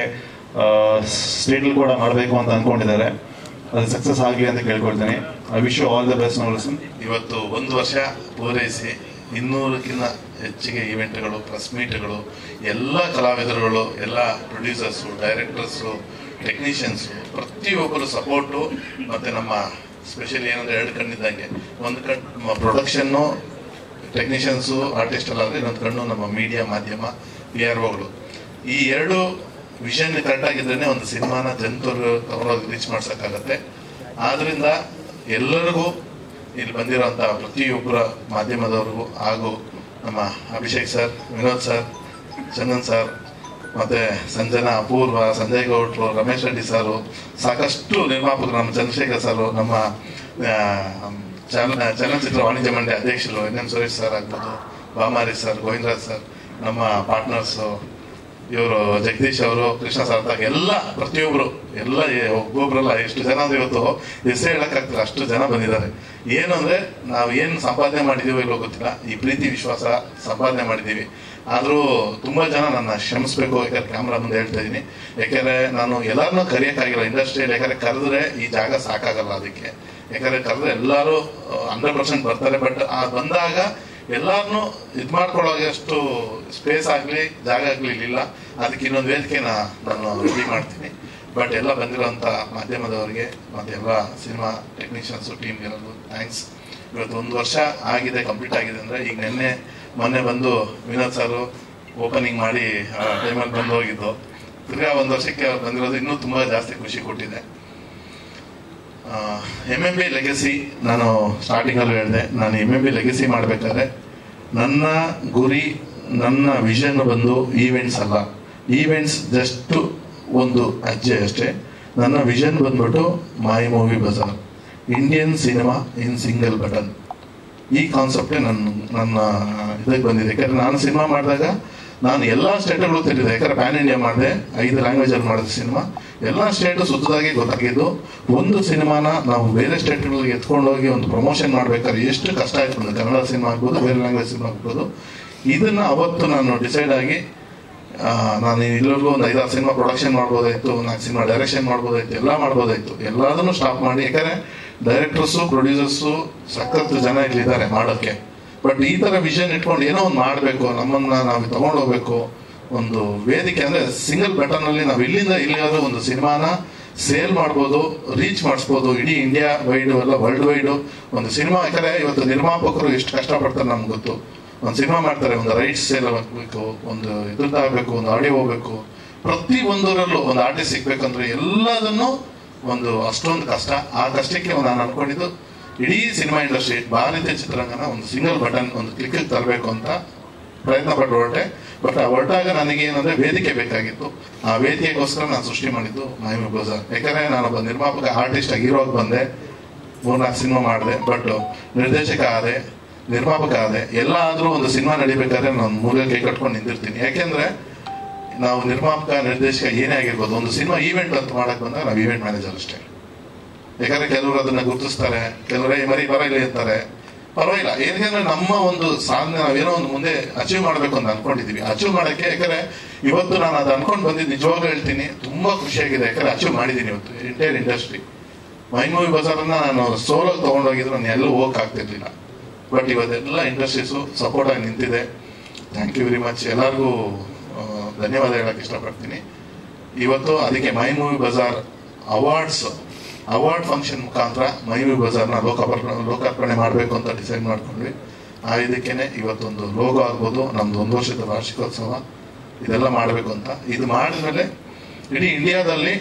ಸ್ಟೇಟಲ್ಲಿ ಕೂಡ ಮಾಡಬೇಕು ಅಂತ ಅನ್ಕೊಂಡಿದ್ದಾರೆ ಅದು ಸಕ್ಸಸ್ ಆಗಲಿ ಅಂತ ಕೇಳ್ಕೊಳ್ತೀನಿ I wish all the best Navarasan ಇವತ್ತು ಒಂದು ವರ್ಷ ಪೂರೈಸಿ ಇನ್ನೂರಕ್ಕಿಂತ ಹೆಚ್ಚಿಗೆ ಇವೆಂಟ್ಗಳು ಪ್ರೆಸ್ ಮೀಟ್ಗಳು ಎಲ್ಲ ಕಲಾವಿದರುಗಳು ಎಲ್ಲ ಪ್ರೊಡ್ಯೂಸರ್ಸು ಡೈರೆಕ್ಟರ್ಸು ಟೆಕ್ನಿಷಿಯನ್ಸು ಪ್ರತಿಯೊಬ್ಬರು ಸಪೋರ್ಟು ಮತ್ತು ನಮ್ಮ ಸ್ಪೆಷಲಿ ಏನಂದ್ರೆ ಎರಡು ಕಣ್ಣಿದ್ದಂಗೆ ಒಂದು ಕಣ್ಣು ಪ್ರೊಡಕ್ಷನ್ನು ಟೆಕ್ನಿಷಿಯನ್ಸು ಆರ್ಟಿಸ್ಟ್ ಎಲ್ಲ ಆದರೆ ಇನ್ನೊಂದು ಕಣ್ಣು ನಮ್ಮ ಮೀಡಿಯಾ ಮಾಧ್ಯಮ ಪಿ ಆರ್ ಒಗಳು ಈ ಎರಡು ವಿಷನ್ ಕರೆಕ್ಟ್ ಆಗಿದ್ರೆ ಒಂದು ಸಿನಿಮಾನ ಜನತರು ತಗೊಂಡೋಗಿ ರೀಚ್ ಮಾಡ್ಸೋಕ್ಕಾಗತ್ತೆ ಆದ್ರಿಂದ ಎಲ್ಲರಿಗೂ ಇಲ್ಲಿ ಬಂದಿರೋಂಥ ಪ್ರತಿಯೊಬ್ಬರ ಮಾಧ್ಯಮದವ್ರಿಗೂ ಹಾಗೂ ನಮ್ಮ Abhishek sir Vinod sir Chandan sir ಮತ್ತೆ ಸಂಜನಾ ಅಪೂರ್ವ ಸಂಜಯ್ ಗೌಡ್ರು ರಮೇಶ್ ರೆಡ್ಡಿ ಸರು ಸಾಕಷ್ಟು ನಿರ್ಮಾಪಕರು ನಮ್ಮ ಚಂದ್ರಶೇಖರ್ ಸರ್ ನಮ್ಮ ಆ, ಚಲನ ಚಲನಚಿತ್ರ ವಾಣಿಜ್ಯ ಮಂಡಳಿ ಅಧ್ಯಕ್ಷರು ಎನ್ ಎಂ ಸುರೇಶ್ ಸರ್ ಆಗ್ಬೋದು ಬಾಮಾರಿ ಸರ್ ಗೋವಿಂದರಾಜ್ ಸರ್ ನಮ್ಮ ಪಾರ್ಟ್ನರ್ಸು ಇವರು ಜಗದೀಶ್ ಅವರು ಕೃಷ್ಣ ಸಾರ್ಥಕ್ ಎಲ್ಲ ಪ್ರತಿಯೊಬ್ರು ಎಲ್ಲ ಏ- ಒಬ್ಬೊಬ್ರಲ್ಲ ಎಷ್ಟು ಜನ ಅಂದ್ರೆ ಇವತ್ತು ಹೆಸರು ಹೇಳಕ್ಕಾಗ್ತಿಲ್ಲ ಅಷ್ಟು ಜನ ಬಂದಿದ್ದಾರೆ ಏನು ಅಂದ್ರೆ ನಾವು ಏನು ಸಂಪಾದನೆ ಮಾಡಿದೀವೋ ಇಲ್ಲೋ ಗೊತ್ತಿಲ್ಲ ಈ ಪ್ರೀತಿ ವಿಶ್ವಾಸ ಸಂಪಾದನೆ ಮಾಡಿದೀವಿ ಆದ್ರೂ ತುಂಬಾ ಜನ ನನ್ನ ಕ್ಷಮಿಸ್ಬೇಕು ಯಾಕಂದ್ರೆ ಕ್ಯಾಮ್ರಾ ಮುಂದೆ ಹೇಳ್ತಾ ಇದೀನಿ ಯಾಕಂದ್ರೆ ನಾನು ಎಲ್ಲಾರನ್ನೂ ಕರೆಯಕ್ಕಾಗಿಲ್ಲ ಇಂಡಸ್ಟ್ರಿಯಲ್ಲಿ ಯಾಕಂದ್ರೆ ಕರೆದ್ರೆ ಈ ಜಾಗ ಸಾಕಾಗಲ್ಲ ಅದಕ್ಕೆ ಯಾಕಂದ್ರೆ ಕರೆದ್ರೆ ಎಲ್ಲರೂ ಹಂಡ್ರೆಡ್ ಪರ್ಸೆಂಟ್ ಬರ್ತಾರೆ ಬಟ್ ಆ ಬಂದಾಗ ಎಲ್ಲಾರನ್ನೂ ಇದ್ ಮಾಡ್ಕೊಳ್ಳೋಷ್ಟು ಸ್ಪೇಸ್ ಆಗ್ಲಿ ಜಾಗ ಆಗ್ಲಿ ಇಲ್ಲ ಅದಕ್ಕೆ ಇನ್ನೊಂದು ವೇದಿಕೆನ ನಾನು ರೆಡಿ ಮಾಡ್ತೀನಿ ಬಟ್ ಎಲ್ಲ ಬಂದಿರೋಂಥ ಮಾಧ್ಯಮದವರಿಗೆ ಮತ್ತೆ ಎಲ್ಲ ಸಿನಿಮಾ ಟೆಕ್ನಿಷಿಯನ್ಸ್ ಟೀಮ್ಗೆ ಎಲ್ಲರಿಗೂ ಥ್ಯಾಂಕ್ಸ್ ಇವತ್ತು ಒಂದು ವರ್ಷ ಆಗಿದೆ ಕಂಪ್ಲೀಟ್ ಆಗಿದೆ ಅಂದ್ರೆ ಈಗ ನಿನ್ನೆ ಮೊನ್ನೆ ಬಂದು ವಿನೋದ್ ಸರ್ ಓಪನಿಂಗ್ ಮಾಡಿ ಆ ಟೈಮಲ್ಲಿ ಬಂದು ಹೋಗಿದ್ದು ತಿರ್ಗಾ ಒಂದು ವರ್ಷಕ್ಕೆ ಅವ್ರು ಬಂದಿರೋದು ಇನ್ನೂ ತುಂಬ ಜಾಸ್ತಿ ಖುಷಿ ಕೊಟ್ಟಿದೆ ಎಮ್ ಎಂ ಬಿ ಲೆಗಸಿ ನಾನು ಸ್ಟಾರ್ಟಿಂಗಲ್ಲೂ ಹೇಳಿದೆ ನಾನು ಎಮ್ ಎಂ ಬಿ ಲೆಗಸಿ ಮಾಡಬೇಕಾದ್ರೆ ನನ್ನ ಗುರಿ ನನ್ನ ವಿಷನ್ ಬಂದು ಈವೆಂಟ್ಸ್ ಅಲ್ಲ ಈವೆಂಟ್ಸ್ ಜಸ್ಟ್ ಒಂದು ಹೆಜ್ಜೆ ಅಷ್ಟೇ ನನ್ನ ವಿಷನ್ ಬಂದ್ಬಿಟ್ಟು my movie bazaar Indian cinema in single button ಈ ಕಾನ್ಸೆಪ್ಟೇ ನನ್ನ ನನ್ನ ಇದಕ್ಕೆ ಬಂದಿದೆ ಯಾಕಂದ್ರೆ ನಾನು ಸಿನಿಮಾ ಮಾಡಿದಾಗ ನಾನು ಎಲ್ಲ ಸ್ಟೇಟ್ಗಳು ತಿರುಗಿದೆ ಯಾಕಂದ್ರೆ ಪ್ಯಾನ್ ಇಂಡಿಯಾ ಮಾಡಿದೆ ಐದು ಲ್ಯಾಂಗ್ವೇಜಲ್ಲಿ ಮಾಡಿದ ಸಿನಿಮಾ ಎಲ್ಲ ಸ್ಟೇಟು ಸುತ್ತದಾಗೆ ಗೊತ್ತಾಗಿದ್ದು ಒಂದು ಸಿನಿಮಾನ ನಾವು ಬೇರೆ ಸ್ಟೇಟ್ಗಳಿಗೆ ಎತ್ಕೊಂಡೋಗಿ ಒಂದು ಪ್ರಮೋಷನ್ ಮಾಡ್ಬೇಕಾದ್ರೆ ಎಷ್ಟು ಕಷ್ಟ ಆಯ್ತು ಅಂದ್ರೆ ಕನ್ನಡ ಸಿನಿಮಾ ಆಗ್ಬೋದು ಬೇರೆ ಲ್ಯಾಂಗ್ವೇಜ್ ಸಿನಿಮಾ ಆಗ್ಬೋದು ಇದನ್ನ ಅವತ್ತು ನಾನು ಡಿಸೈಡ್ ಆಗಿ ಆ, ನಾನು ಇಲ್ಲರಿಗೂ ಒಂದು ಐದಾರು ಸಿನಿಮಾ ಪ್ರೊಡಕ್ಷನ್ ಮಾಡ್ಬೋದಾಯ್ತು ನಾಲ್ಕು ಸಿನಿಮಾ ಡೈರೆಕ್ಷನ್ ಮಾಡ್ಬೋದಾಯ್ತು ಎಲ್ಲ ಮಾಡ್ಬೋದಾಯ್ತು ಎಲ್ಲದನ್ನು ಸ್ಟಾಪ್ ಮಾಡಿ ಯಾಕಂದ್ರೆ ಡೈರೆಕ್ಟರ್ಸು ಪ್ರೊಡ್ಯೂಸರ್ಸು ಸಖತ್ ಜನ ಇಲ್ಲಿದ್ದಾರೆ ಮಾಡೋಕ್ಕೆ ಬಟ್ ಈ ತರ ವಿಷನ್ ಇಟ್ಕೊಂಡು ಏನೋ ಒಂದು ಮಾಡಬೇಕು ನಮ್ಮನ್ನ ನಾವು ತಗೊಂಡೋಗ್ಬೇಕು ಒಂದು ವೇದಿಕೆ ಅಂದ್ರೆ ಸಿಂಗಲ್ ಬಟನ್ ಅಲ್ಲಿ ನಾವು ಇಲ್ಲಿಂದ ಇಲ್ಲಿಯಾದ್ರೂ ಒಂದು ಸಿನಿಮಾನ ಸೇಲ್ ಮಾಡ್ಬೋದು ರೀಚ್ ಮಾಡಿಸ್ಬೋದು ಇಡೀ ಇಂಡಿಯಾ ವೈಡ್ ಎಲ್ಲ ವರ್ಲ್ಡ್ ವೈಡ್ ಒಂದು ಸಿನಿಮಾ ಯಾಕಂದ್ರೆ ಇವತ್ತು ನಿರ್ಮಾಪಕರು ಎಷ್ಟು ಕಷ್ಟಪಡ್ತಾರೆ ನಮ್ಗೆ ಗೊತ್ತು ಒಂದು ಸಿನಿಮಾ ಮಾಡ್ತಾರೆ ಒಂದು ರೈಟ್ಸ್ ಸೇಲ್ ಆಗಬೇಕು ಒಂದು ಇದ್ರದ್ದು ಆಗಬೇಕು ಒಂದು ಆಡಿಯೋ ಹೋಗ್ಬೇಕು ಪ್ರತಿ ಒಂದರಲ್ಲೂ ಒಂದು ಆರ್ಟಿಸ್ಟ್ ಸಿಗ್ಬೇಕಂದ್ರೆ ಎಲ್ಲದನ್ನು ಒಂದು ಅಷ್ಟೊಂದು ಕಷ್ಟ ಆ ಕಷ್ಟಕ್ಕೆ ನಾನು ಅನ್ಕೊಂಡಿದ್ದು ಇಡೀ ಸಿನಿಮಾ ಇಂಡಸ್ಟ್ರಿ ಭಾರತೀಯ ಚಿತ್ರರಂಗನ ಒಂದು ಸಿಂಗಲ್ ಬಟನ್ ಒಂದು ಕ್ಲಿಕ್ ತರಬೇಕು ಅಂತ ಪ್ರಯತ್ನ ಪಟ್ಟು ಹೊರಟೆ ಬಟ್ ಆ ಹೊರಟಾಗ ನನಗೆ ಏನಂದ್ರೆ ವೇದಿಕೆ ಬೇಕಾಗಿತ್ತು ಆ ವೇದಿಕೆಗೋಸ್ಕರ ನಾನು ಸೃಷ್ಟಿ ಮಾಡಿದ್ದು ಮಹಿಮೆ ಬಜಾರ್ ಯಾಕಂದ್ರೆ ನಾನೊಬ್ಬ ನಿರ್ಮಾಪಕ ಆರ್ಟಿಸ್ಟ್ ಆಗಿ ಹೀರೋಗಿ ಬಂದೆ ಮೂರ್ನಾಲ್ಕು ಸಿನಿಮಾ ಮಾಡಿದೆ ಬಟ್ ನಿರ್ದೇಶಕ ಆದೆ ನಿರ್ಮಾಪಕ ಆದೆ ಎಲ್ಲ ಆದ್ರೂ ಒಂದು ಸಿನಿಮಾ ನಡಿಬೇಕಾದ್ರೆ ನಾನು ಮೂಲೆ ಕೈ ಕಟ್ಕೊಂಡು ನಿಂತಿರ್ತೀನಿ ಯಾಕೆಂದ್ರೆ ನಾವು ನಿರ್ಮಾಪಕ ನಿರ್ದೇಶಕ ಏನೇ ಆಗಿರ್ಬೋದು ಒಂದು ಸಿನಿಮಾ ಈವೆಂಟ್ ಅಂತ ಮಾಡಕ್ ಬಂದಾಗ ನಾವು ಈವೆಂಟ್ ಮ್ಯಾನೇಜರ್ ಅಷ್ಟೇ ಯಾಕಂದ್ರೆ ಕೆಲವರು ಅದನ್ನ ಗುರುತಿಸ್ತಾರೆ ಕೆಲವರೇ ಮರಿ ಬರಲಿ ಅಂತಾರೆ ಪರವಾಗಿಲ್ಲ ಏನಂದ್ರೆ ನಮ್ಮ ಒಂದು ಸಾಧನೆ ನಾವೇನೋ ಒಂದು ಮುಂದೆ ಅಚೀವ್ ಮಾಡ್ಬೇಕು ಅಂತ ಅನ್ಕೊಂಡಿದೀವಿ ಅಚೀವ್ ಮಾಡಕ್ಕೆ ಯಾಕಂದ್ರೆ ಇವತ್ತು ನಾನು ಅದು ಅನ್ಕೊಂಡು ಬಂದಿದ್ದು ನಿಜವಾಗ್ಲೂ ಹೇಳ್ತೀನಿ ತುಂಬಾ ಖುಷಿಯಾಗಿದೆ ಯಾಕಂದ್ರೆ ಅಚೀವ್ ಮಾಡಿದ್ದೀನಿ ಇವತ್ತು ಎಂಟೈರ್ ಇಂಡಸ್ಟ್ರಿ ಮೈ ಮೂವಿ ಬಜಾರನ್ನ ನಾನು ಸೋಲೋ ತಗೊಂಡೋಗಿದ್ರು ನಾನು ಎಲ್ಲೂ ಹೋಗಕ್ ಆಗ್ತಿರ್ಲಿಲ್ಲ ಬಟ್ ಇವತ್ತೆಲ್ಲ ಇಂಡಸ್ಟ್ರೀಸು ಸಪೋರ್ಟ್ ಆಗಿ ನಿಂತಿದೆ ಥ್ಯಾಂಕ್ ಯು ವೆರಿ ಮಚ್ ಎಲ್ಲರಿಗೂ ಆ, ಧನ್ಯವಾದ ಹೇಳಕ್ ಇಷ್ಟಪಡ್ತೀನಿ ಇವತ್ತು ಅದಕ್ಕೆ my movie bazaar awards award function ಮುಖಾಂತರ ಮೈ ಮೂವಿ ಬಜಾರ್ನ ಲೋಕಾರ್ಪಣೆ ಲೋಕಾರ್ಪಣೆ ಮಾಡಬೇಕು ಅಂತ ಡಿಸೈಡ್ ಮಾಡ್ಕೊಂಡ್ವಿ ಆ ಇದಕ್ಕೇನೆ ಇವತ್ತೊಂದು ಲೋಗೋ ಆಗ್ಬೋದು ನಮ್ದು ಒಂದು ವರ್ಷದ ವಾರ್ಷಿಕೋತ್ಸವ ಇದೆಲ್ಲ ಮಾಡಬೇಕು ಅಂತ ಇದು ಮಾಡಿದ್ಮೇಲೆ ಇಡೀ ಇಂಡಿಯಾದಲ್ಲಿ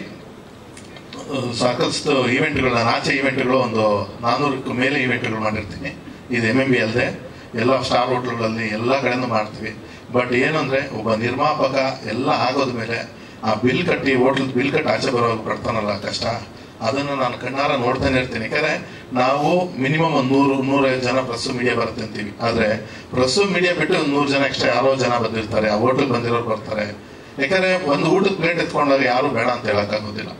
ಆ, ಸಾಕಷ್ಟು ಈವೆಂಟ್ಗಳು ನಾನು ಆಚೆ ಈವೆಂಟ್ಗಳು ಒಂದು ನಾನ್ನೂರಕ್ಕೂ ಮೇಲೆ ಈವೆಂಟ್ಗಳು ಮಾಡಿರ್ತೀನಿ ಇದು ಎಮ್ ಎಂ ಬಿ ಅಲ್ಲದೆ ಎಲ್ಲ ಸ್ಟಾರ್ ಹೋಟ್ಲ್ಗಳಲ್ಲಿ ಎಲ್ಲ ಕಡೆನೂ ಮಾಡ್ತೀವಿ ಬಟ್ ಏನಂದ್ರೆ ಒಬ್ಬ ನಿರ್ಮಾಪಕ ಎಲ್ಲ ಆಗೋದ ಮೇಲೆ ಆ ಬಿಲ್ ಕಟ್ಟಿ ಹೋಟ್ಲ್ ಬಿಲ್ ಕಟ್ಟಿ ಆಚೆ ಬರೋವಾಗ ಪಡ್ತಾನಲ್ಲ ಕಷ್ಟ ಅದನ್ನ ನಾನು ಕಣ್ಣಾರ ನೋಡ್ತಾನೆ ಇರ್ತೀನಿ ಯಾಕಂದ್ರೆ ನಾವು ಮಿನಿಮಮ್ ಒಂದು ನೂರು ನೂರೈವತ್ತು ಜನ ಪ್ರೆಸ್ ಮೀಡಿಯಾ ಬರುತ್ತೆ ಅಂತೀವಿ ಆದ್ರೆ ಪ್ರೆಸ್ ಮೀಡಿಯಾ ಬಿಟ್ಟು ಒಂದು ನೂರು ಜನ ಎಕ್ಸ್ಟ್ರಾ ಯಾರೋ ಜನ ಬಂದಿರ್ತಾರೆ ಆ ಹೋಟೆಲ್ ಬಂದಿರೋರು ಬರ್ತಾರೆ ಯಾಕಂದ್ರೆ ಒಂದು ಊಟದ ಪ್ಲೇಟ್ ಎತ್ಕೊಂಡಾಗ ಯಾರು ಬೇಡ ಅಂತ ಹೇಳಕ್ಕಾಗೋದಿಲ್ಲ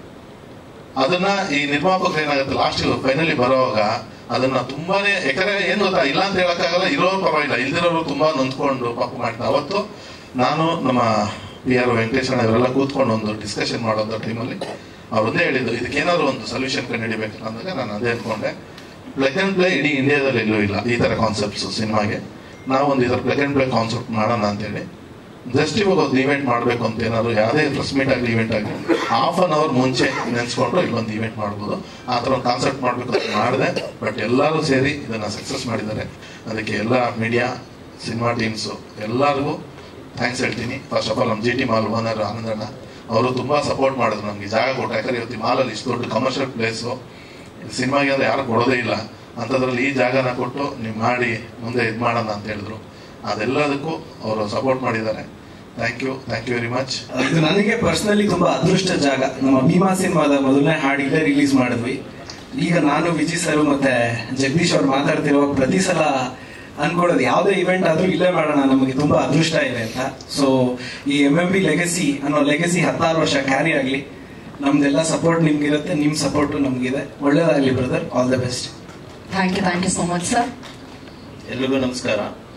ಅದನ್ನ ಈ ನಿರ್ಮಾಪಕರು ಏನಾಗುತ್ತೆ ಲಾಸ್ಟ್ ಫೈನಲಿ ಬರೋವಾಗ ಅದನ್ನ ತುಂಬಾನೇ ಯಾಕಂದ್ರೆ ಏನ್ ಗೊತ್ತಾ ಇಲ್ಲ ಅಂತ ಹೇಳಕ್ಕಾಗಲ್ಲ ಇರೋರು ಪರವಾಗಿಲ್ಲ ಇಲ್ದಿರೋರು ತುಂಬಾ ನೊಂದ್ಕೊಂಡು ಪಾಪ ಮಾಡ್ತಾರೆ ಅವತ್ತು ನಾನು ನಮ್ಮ ಪಿ ಆರ್ ವೆಂಕಟೇಶಣ್ಣ ಇವರೆಲ್ಲ ಕೂತ್ಕೊಂಡು ಒಂದು ಡಿಸ್ಕಷನ್ ಮಾಡೋದು ಟೈಮಲ್ಲಿ ಅವ್ರದ್ದೇ ಹೇಳಿದ್ದು ಇದಕ್ಕೇನಾದ್ರು ಒಂದು ಸೊಲ್ಯೂಷನ್ ಕಂಡುಹಿಡಿಬೇಕು ಅಂದಾಗ ನಾನು ಅದೇ ಅನ್ಕೊಂಡೆ ಪ್ಲಗ್ ಅಂಡ್ ಪ್ಲೇ ಇಡೀ ಇಂಡಿಯಾದಲ್ಲಿ ಎಲ್ಲೂ ಇಲ್ಲ ಈ ತರ ಕಾನ್ಸೆಪ್ಟ್ಸ್ ಸಿನಿಮಾಗೆ ನಾವು ಒಂದು ಇದರ ಪ್ಲಗ್ ಅಂಡ್ ಪ್ಲೇ ಕಾನ್ಸೆಪ್ಟ್ ಮಾಡೋಣ ಅಂತೇಳಿ ಜಸ್ಟ್ ಇವಾಗ ಒಂದು ಇವೆಂಟ್ ಮಾಡಬೇಕು ಅಂತ ಏನಾದ್ರು ಯಾವುದೇ ಪ್ರೆಸ್ ಮೀಟ್ ಆಗಲಿ ಇವೆಂಟ್ ಆಗಲಿ ಹಾಫ್ ಅನ್ ಅವರ್ ಮುಂಚೆ ನೆನ್ಸ್ಕೊಂಡು ಇಲ್ಲೊಂದು ಇವೆಂಟ್ ಮಾಡ್ಬೋದು ಆ ಥರ ಒಂದು ಕಾನ್ಸೆಪ್ಟ್ ಮಾಡಬೇಕು ಅಂತ ಮಾಡಿದೆ ಬಟ್ ಎಲ್ಲರೂ ಸೇರಿ ಇದನ್ನ ಸಕ್ಸಸ್ ಮಾಡಿದ್ದಾರೆ ಅದಕ್ಕೆ ಎಲ್ಲ ಮೀಡಿಯಾ ಸಿನಿಮಾ ಟೀಮ್ಸು ಎಲ್ಲರಿಗೂ ಥ್ಯಾಂಕ್ಸ್ ಹೇಳ್ತೀನಿ ಫಸ್ಟ್ ಆಫ್ ಆಲ್ ನಮ್ಮ ಜಿ ಟಿ ಮಾಲ್ ಓನರ್ ಆನಂದಣ್ಣ ಅವರು ತುಂಬಾ ಸಪೋರ್ಟ್ ಮಾಡಿದ್ರು ನಮಗೆ ಜಾಗ ಕೊಟ್ಟು ಯಾಕಂದ್ರೆ ಇವತ್ತು ಈ ಮಾಲಲ್ಲಿ ಇಷ್ಟು ದೊಡ್ಡ ಕಮರ್ಷಿಯಲ್ ಪ್ಲೇಸು ಸಿನಿಮಾಗೆ ಅಂದ್ರೆ ಯಾರು ಕೊಡೋದೇ ಇಲ್ಲ ಅಂಥದ್ರಲ್ಲಿ ಈ ಜಾಗನ ಕೊಟ್ಟು ನೀವು ಮಾಡಿ ಮುಂದೆ ಇದು ಮಾಡೋಣ ಅಂತ ಹೇಳಿದ್ರು ಅದೆಲ್ಲದಕ್ಕೂ ಅವರು ಸಪೋರ್ಟ್ ಮಾಡಿದ್ದಾರೆ thank you thank you very much ಇದು ನನಗೆ ಪರ್ಸನಲಿ ತುಂಬಾ ಅದೃಷ್ಟ ಜಾಗ ನಮ್ಮ ಭೀಮಾ ಸಿನಿಮಾದ ಮೊದಲನೇ ಹಾಡು ಇಲ್ಲೇ ರಿಲೀಸ್ ಮಾಡಿದ್ವಿ ಈಗ ನಾನು ವಿಜಯ್ ಸರ್ ಮತ್ತೆ ಜಗದೀಶ್ ಅವ್ರು ಮಾತಾಡ್ತಿರುವಾಗ ಪ್ರತಿ ಸಲ ಅನ್ಕೊಳ್ಳೋದು ಯಾವುದೇ ಇವೆಂಟ್ ಆದ್ರೂ ಇಲ್ಲೇ ಮಾಡೋಣ ನಮಗೆ ತುಂಬಾ ಅದೃಷ್ಟ ಇದೆ ಅಂತ ಸೊ ಈ ಎಂ ಎಂ ಬಿ ಲೆಗಸಿ ಅನ್ನೋ ಲೆಗಸಿ ಹತ್ತಾರು ವರ್ಷ ಕ್ಯಾರಿ ಆಗಲಿ ನಮ್ದೆಲ್ಲ ಸಪೋರ್ಟ್ ನಿಮ್ಗಿರುತ್ತೆ ನಿಮ್ ಸಪೋರ್ಟ್ ನಮ್ಗಿದೆ ಒಳ್ಳೇದಾಗ್ಲಿ brother all the best thank you thank you so much sir ಎಲ್ರಿಗೂ ನಮಸ್ಕಾರ